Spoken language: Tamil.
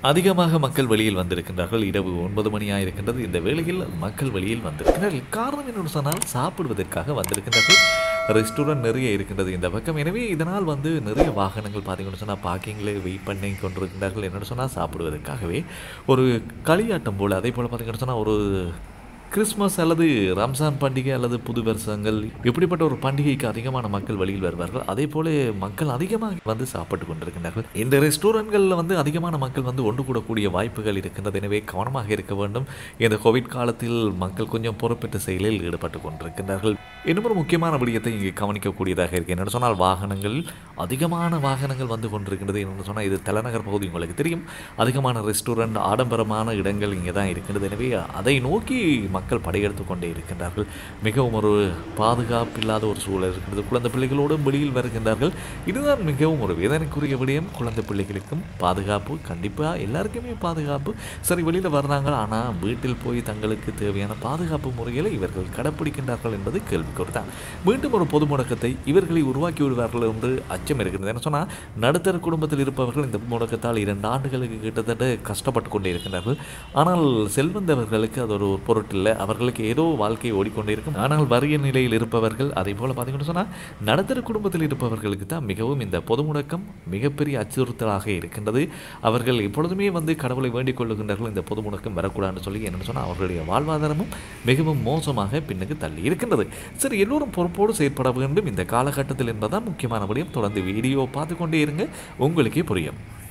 அதிகமாக மக்கள் வெளியில் வந்திருக்கின்றார்கள் இரவு ஒன்பது மணியாக இருக்கின்றது இந்த வேளையில் மக்கள் வெளியில் வந்திருக்கிறார்கள் காரணம் என்னென்னு சொன்னால் சாப்பிடுவதற்காக வந்திருக்கின்றார்கள் ரெஸ்டாரண்ட் நிறைய இருக்கின்றது இந்த பக்கம் எனவே இதனால் வந்து நிறைய வாகனங்கள் பார்த்தீங்கன்னு சொன்னால் பார்க்கிங்கில் வெயிட் பண்ணி கொண்டிருக்கின்றார்கள் என்னென்னு சொன்னால் சாப்பிடுவதற்காகவே ஒரு களியாட்டம் போல் அதே போல் பார்த்தீங்கன்னு சொன்னால் ஒரு கிறிஸ்மஸ் அல்லது ரம்ஜான் பண்டிகை அல்லது புது வருஷங்கள் இப்படிப்பட்ட ஒரு பண்டிகைக்கு அதிகமான மக்கள் வெளியில் வருவார்கள் அதே போல மக்கள் அதிகமாக வந்து சாப்பிட்டு கொண்டிருக்கின்றார்கள் இந்த ரெஸ்டாரண்ட்களில் வந்து அதிகமான மக்கள் வந்து ஒன்று கூடக்கூடிய வாய்ப்புகள் இருக்கின்றது எனவே கவனமாக இருக்க வேண்டும் இந்த கோவிட் காலத்தில் மக்கள் கொஞ்சம் பொறுப்பேற்ற செயலில் ஈடுபட்டு கொண்டிருக்கின்றார்கள் இன்னும் ஒரு முக்கியமான விடயத்தை இங்கே கவனிக்கக்கூடியதாக இருக்கு என்னென்னு சொன்னால் வாகனங்கள் அதிகமான வாகனங்கள் வந்து கொண்டிருக்கின்றது என்னென்னு சொன்னால் இது தலைநகர் பகுதி உங்களுக்கு தெரியும் அதிகமான ரெஸ்டாரண்ட் ஆடம்பரமான இடங்கள் இங்கே தான் இருக்கின்றது எனவே அதை நோக்கி மக்கள் படையெடுத்து கொண்டே இருக்கின்றார்கள் மிகவும் ஒரு பாதுகாப்பு இல்லாத ஒரு சூழல் இருக்கிறது குழந்தை பிள்ளைகளோடும் வெளியில் வருகின்றார்கள் இதுதான் மிகவும் ஒரு வேதனைக்குரிய விடயம் குழந்தை பிள்ளைகளுக்கும் பாதுகாப்பு கண்டிப்பாக எல்லாருக்குமே பாதுகாப்பு சரி வெளியில் வர்றாங்க ஆனால் வீட்டில் போய் தங்களுக்கு தேவையான பாதுகாப்பு முறைகளை இவர்கள் கடைப்பிடிக்கின்றார்கள் என்பது கேள்விக்குறி தான் மீண்டும் ஒரு பொது முடக்கத்தை இவர்களை உருவாக்கி விடுவார்கள் என்று அச்சம் இருக்கிறது என்ன சொன்னால் நடுத்தர குடும்பத்தில் இருப்பவர்கள் இந்த முடக்கத்தால் இரண்டு ஆண்டுகளுக்கு கிட்டத்தட்ட கஷ்டப்பட்டு கொண்டே இருக்கின்றார்கள் ஆனால் செல்வந்தவர்களுக்கு அது ஒரு பொருட்டில்லை அவர்களுக்கு ஏதோ வாழ்க்கை ஓடிக்கொண்டே இருக்கும் ஆனால் வறிய நிலையில் இருப்பவர்கள் அதே போல் பார்த்தீங்கன்னு சொன்னால் நடுத்தர குடும்பத்தில் இருப்பவர்களுக்கு தான் மிகவும் இந்த பொது முடக்கம் மிகப்பெரிய அச்சுறுத்தலாக இருக்கின்றது அவர்கள் எப்பொழுதுமே வந்து கடவுளை வேண்டிக் கொள்ளுகின்றார்கள் இந்த பொது முடக்கம் வரக்கூடாதுன்னு சொல்லி என்னென்னு சொன்னால் அவர்களுடைய வாழ்வாதாரமும் மிகவும் மோசமாக பின்னுக்கு தள்ளி இருக்கின்றது சரி எல்லோரும் பொறுப்போடு செயற்பட வேண்டும் இந்த காலகட்டத்தில் என்பதுதான் முக்கியமான விடயம் தொடர்ந்து வீடியோ பார்த்து கொண்டே இருங்க உங்களுக்கே புரியும்